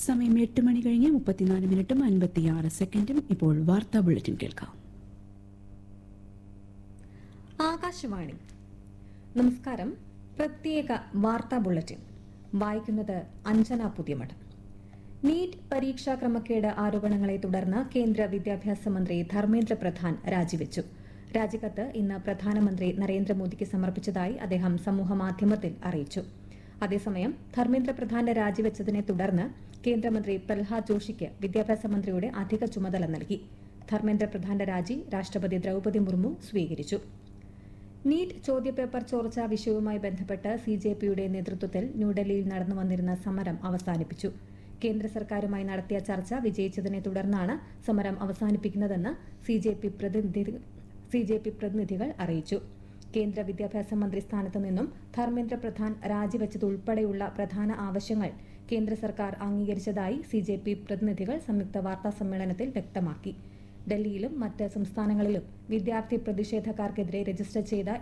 സമയം എട്ട് മണി കഴിഞ്ഞ് മുപ്പത്തിനാല് മിനിറ്റും അൻപത്തിയാറ് സെക്കൻഡും ഇപ്പോൾ വാർത്താ ബുള്ളറ്റിൻ കേൾക്കാം ആകാശവാണി നമസ്കാരം പ്രത്യേക വാർത്താ ബുള്ളറ്റിൻ വായിക്കുന്നത് അഞ്ജന പുതിയമഠം നീറ്റ് പരീക്ഷാ ക്രമക്കേട് ആരോപണങ്ങളെ തുടർന്ന് കേന്ദ്ര വിദ്യാഭ്യാസ മന്ത്രി ധർമ്മേന്ദ്ര പ്രധാൻ രാജിവെച്ചു രാജിക്കത്ത് ഇന്ന് പ്രധാനമന്ത്രി നരേന്ദ്രമോദിക്ക് സമർപ്പിച്ചതായി അദ്ദേഹം സമൂഹമാധ്യമത്തിൽ അറിയിച്ചു അതേസമയം ധർമ്മേന്ദ്ര പ്രധാന്റെ രാജിവെച്ചതിനെ തുടർന്ന് കേന്ദ്രമന്ത്രി പ്രഹ്ലാദ് ജോഷിക്ക് വിദ്യാഭ്യാസ മന്ത്രിയുടെ അധിക ചുമതല നൽകി ധർമ്മേന്ദ്ര പ്രധാന്റെ രാജി രാഷ്ട്രപതി ദ്രൌപദി മുർമു സ്വീകരിച്ചു നീറ്റ് ചോദ്യപേപ്പർ ചോർച്ച വിഷയവുമായി ബന്ധപ്പെട്ട് സി ജെ പിയുടെ നേതൃത്വത്തിൽ ന്യൂഡൽഹിയിൽ നടന്നു വന്നിരുന്ന സമരം അവസാനിപ്പിച്ചു കേന്ദ്ര സർക്കാരുമായി നടത്തിയ ചർച്ച വിജയിച്ചതിനെ തുടർന്നാണ് സമരം അവസാനിപ്പിക്കുന്നതെന്ന് സി ജെ പി പ്രതിനിധി സി ജെ പി പ്രതിനിധികൾ അറിയിച്ചു കേന്ദ്ര വിദ്യാഭ്യാസ മന്ത്രി സ്ഥാനത്തു നിന്നും ധർമ്മേന്ദ്ര പ്രധാൻ രാജിവെച്ചതുൾപ്പെടെയുള്ള പ്രധാന ആവശ്യങ്ങൾ കേന്ദ്ര സർക്കാർ അംഗീകരിച്ചതായി സി ജെ പി പ്രതിനിധികൾ സംയുക്ത വാർത്താ സമ്മേളനത്തിൽ വ്യക്തമാക്കി ഡൽഹിയിലും മറ്റ് സംസ്ഥാനങ്ങളിലും വിദ്യാർത്ഥി പ്രതിഷേധക്കാർക്കെതിരെ രജിസ്റ്റർ ചെയ്ത